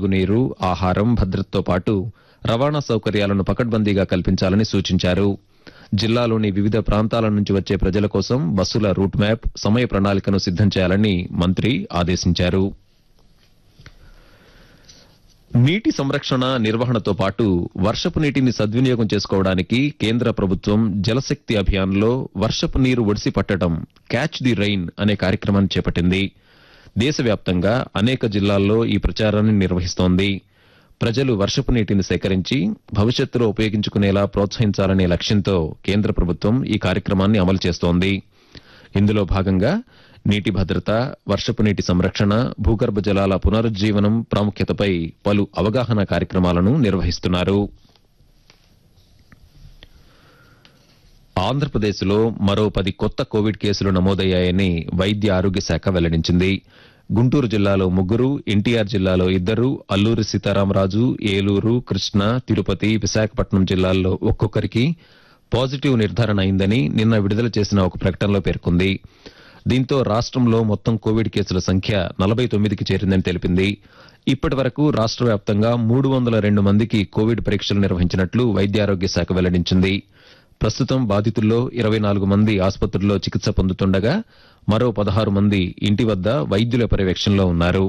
తాగునీరు ఆహారం భద్రతతో పాటు రవాణా సౌకర్యాలను పకడ్బందీగా కల్పించాలని సూచించారు జిల్లాలోని వివిధ ప్రాంతాల నుంచి వచ్చే ప్రజల కోసం బస్సుల రూట్ మ్యాప్ సమయ ప్రణాళికను సిద్దం చేయాలని మంత్రి ఆదేశించారు నీటి సంరక్షణ నిర్వహణతో పాటు వర్షపు నీటిని సద్వినియోగం చేసుకోవడానికి కేంద్ర ప్రభుత్వం జలశక్తి అభియాన్లో వర్షపు నీరు ఒడిసి పట్టడం క్యాచ్ ది రైన్ అనే కార్యక్రమాన్ని చేపట్టింది దేశవ్యాప్తంగా అనేక జిల్లాల్లో ఈ ప్రచారాన్ని నిర్వహిస్తోంది ప్రజలు వర్షపు నీటిని సేకరించి భవిష్యత్తులో ఉపయోగించుకునేలా ప్రోత్సహించాలనే లక్ష్యంతో కేంద్ర ప్రభుత్వం ఈ కార్యక్రమాన్ని అమలు చేస్తోంది ఇందులో భాగంగా నీటి భద్రత వర్షపు నీటి సంరక్షణ భూగర్భ జలాల పునరుజ్జీవనం ప్రాముఖ్యతపై పలు అవగాహన కార్యక్రమాలను నిర్వహిస్తున్నారు ఆంధ్రప్రదేశ్లో మరో పది కొత్త కోవిడ్ కేసులు నమోదయ్యాయని వైద్య ఆరోగ్య శాఖ వెల్లడించింది గుంటూరు జిల్లాలో ముగ్గురు ఎన్టీఆర్ జిల్లాలో ఇద్దరు అల్లూరి సీతారామరాజు ఏలూరు కృష్ణా తిరుపతి విశాఖపట్నం జిల్లాల్లో ఒక్కొక్కరికి పాజిటివ్ నిర్ధారణ అయిందని నిన్న విడుదల చేసిన ఒక ప్రకటనలో పేర్కొంది దీంతో రాష్ట్రంలో మొత్తం కోవిడ్ కేసుల సంఖ్య నలభై తొమ్మిదికి చేరిందని తెలిపింది ఇప్పటి వరకు రాష్ట్ర వ్యాప్తంగా మూడు వందల రెండు మందికి కోవిడ్ పరీక్షలు నిర్వహించినట్లు వైద్యారోగ్య శాఖ వెల్లడించింది ప్రస్తుతం బాధితుల్లో ఇరవై నాలుగు మంది ఆసుపత్రుల్లో చికిత్స పొందుతుండగా మరో పదహారు మంది ఇంటి వద్ద వైద్యుల పర్యవేక్షణలో ఉన్నారు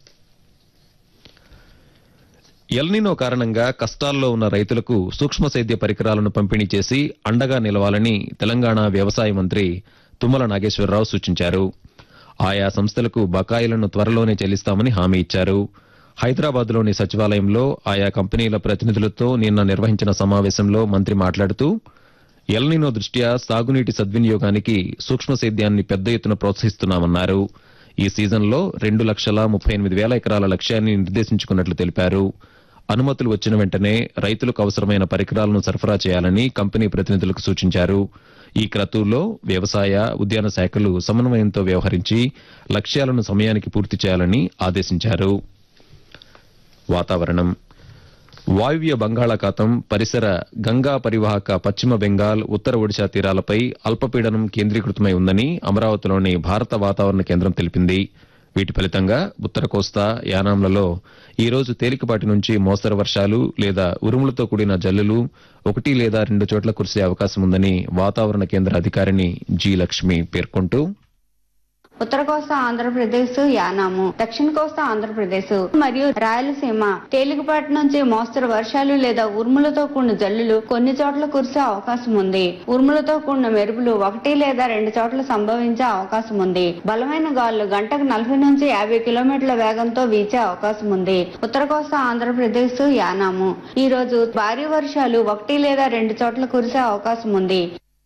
ఎల్నినో కారణంగా కష్టాల్లో ఉన్న రైతులకు సూక్ష్మ సేద్య పరికరాలను పంపిణీ చేసి అండగా నిలవాలని తెలంగాణ వ్యవసాయ మంత్రి తుమ్మల నాగేశ్వరరావు సూచించారు ఆయా సంస్థలకు బకాయిలను త్వరలోనే చెల్లిస్తామని హామీ ఇచ్చారు హైదరాబాద్లోని సచివాలయంలో ఆయా కంపెనీల ప్రతినిధులతో నిన్న నిర్వహించిన సమావేశంలో మంత్రి మాట్లాడుతూ ఎల్నినో దృష్ట్యా సాగునీటి సద్వినియోగానికి సూక్ష్మ సేద్యాన్ని పెద్ద ఎత్తున ప్రోత్సహిస్తున్నామన్నారు ఈ సీజన్లో రెండు లక్షల ముప్పై ఎనిమిది వేల ఎకరాల లక్ష్యాన్ని నిర్దేశించుకున్నట్లు తెలిపారు అనుమతులు వచ్చిన వెంటనే రైతులకు అవసరమైన పరికరాలను సరఫరా చేయాలని కంపెనీ ప్రతినిధులకు సూచించారు ఈ క్రతువులో వ్యవసాయ ఉద్యాన శాఖలు సమన్వయంతో వ్యవహరించి లక్ష్యాలను సమయానికి పూర్తి చేయాలని ఆదేశించారు వాతావరణం వాయువ్య బంగాళాఖాతం పరిసర గంగా పరివాహక పశ్చిమ బెంగాల్ ఉత్తర ఒడిశా తీరాలపై అల్పపీడనం కేంద్రీకృతమై ఉందని అమరావతిలోని భారత వాతావరణ కేంద్రం తెలిపింది వీటి ఫలితంగా ఉత్తర కోస్తా యానాంలలో ఈ రోజు తేలికపాటి నుంచి మోస్తరు వర్షాలు లేదా ఉరుములతో కూడిన జల్లులు ఒకటి లేదా రెండు చోట్ల కురిసే అవకాశం ఉందని వాతావరణ కేంద్ర అధికారిని జి లక్ష్మి పేర్కొంటూ ఉత్తర కోస్తా ఆంధ్రప్రదేశ్ యానాము దక్షిణ కోస్తా ఆంధ్రప్రదేశ్ మరియు రాయలసీమ తేలికపాటి నుంచి మోస్తరు వర్షాలు లేదా ఉరుములతో కూడిన జల్లులు కొన్ని చోట్ల కురిసే అవకాశం ఉంది ఉరుములతో కూడిన మెరుపులు ఒకటి లేదా రెండు చోట్ల సంభవించే అవకాశం ఉంది బలమైన గాలులు గంటకు నలభై నుంచి యాభై కిలోమీటర్ల వేగంతో వీచే అవకాశం ఉంది ఉత్తర కోస్తా ఆంధ్రప్రదేశ్ యానాము ఈ రోజు భారీ వర్షాలు ఒకటి లేదా రెండు చోట్ల కురిసే అవకాశం ఉంది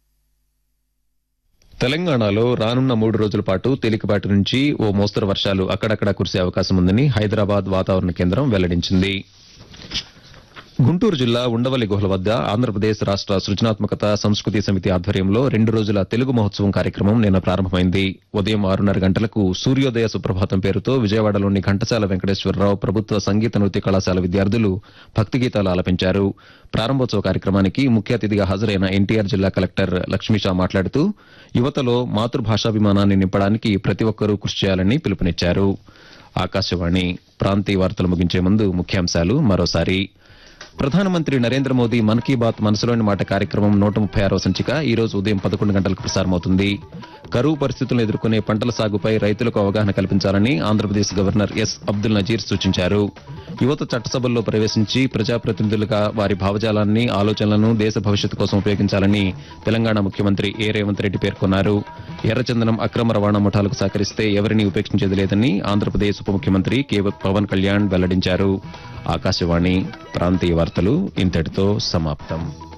తెలంగాణలో రానున్న మూడు రోజుల పాటు తేలికపాటి నుంచి ఓ మోస్తరు వర్షాలు అక్కడక్కడా కురిసే అవకాశం ఉందని హైదరాబాద్ వాతావరణ కేంద్రం వెల్లడించింది గుంటూరు జిల్లా ఉండవల్లి గుహల వద్ద ఆంధ్రప్రదేశ్ రాష్ట్ర సృజనాత్మకత సంస్కృతి సమితి ఆధ్వర్యంలో రెండు రోజుల తెలుగు మహోత్సవం కార్యక్రమం నిన్న ప్రారంభమైంది ఉదయం ఆరున్నర గంటలకు సూర్యోదయ సుప్రభాతం పేరుతో విజయవాడలోని ఘంటసాల వెంకటేశ్వరరావు ప్రభుత్వ సంగీత నృత్య కళాశాల విద్యార్థులు భక్తి గీతాలు ఆలపించారు ప్రారంభోత్సవ కార్యక్రమానికి ముఖ్య అతిథిగా హాజరైన ఎన్టీఆర్ జిల్లా కలెక్టర్ లక్ష్మీషా మాట్లాడుతూ యువతలో మాతృభాషాభిమానాన్ని నింపడానికి ప్రతి ఒక్కరూ కృషి చేయాలని పిలుపునిచ్చారు ఆకాశవాణి ప్రాంతీయ వార్తలు ముగించే ముందు ముఖ్యాంశాలు మరోసారి ప్రధానమంత్రి నరేంద్ర మోదీ మన్ కీ బాత్ మనసులోని మాట కార్యక్రమం నూట ముప్పై ఆరవ సంచిక ఈ రోజు ఉదయం పదకొండు గంటలకు ప్రసారమవుతుంది కరువు పరిస్థితులను ఎదుర్కొనే పంటల సాగుపై రైతులకు అవగాహన కల్పించాలని ఆంధ్రప్రదేశ్ గవర్నర్ ఎస్ అబ్దుల్ నజీర్ సూచించారు యువత చట్టసభల్లో ప్రవేశించి ప్రజాప్రతినిధులుగా వారి భావజాలాన్ని ఆలోచనలను దేశ భవిష్యత్తు కోసం ఉపయోగించాలని తెలంగాణ ముఖ్యమంత్రి ఏ రేవంత్ రెడ్డి పేర్కొన్నారు ఎర్రచందనం అక్రమ రవాణా ముఠాలకు సహకరిస్తే ఎవరినీ ఉపేక్షించేది లేదని ఆంధ్రప్రదేశ్ ఉప ముఖ్యమంత్రి కె పవన్ కళ్యాణ్ వెల్లడించారు ఆకాశవాణి ప్రాంతీయ వార్తలు ఇంతటితో సమాప్తం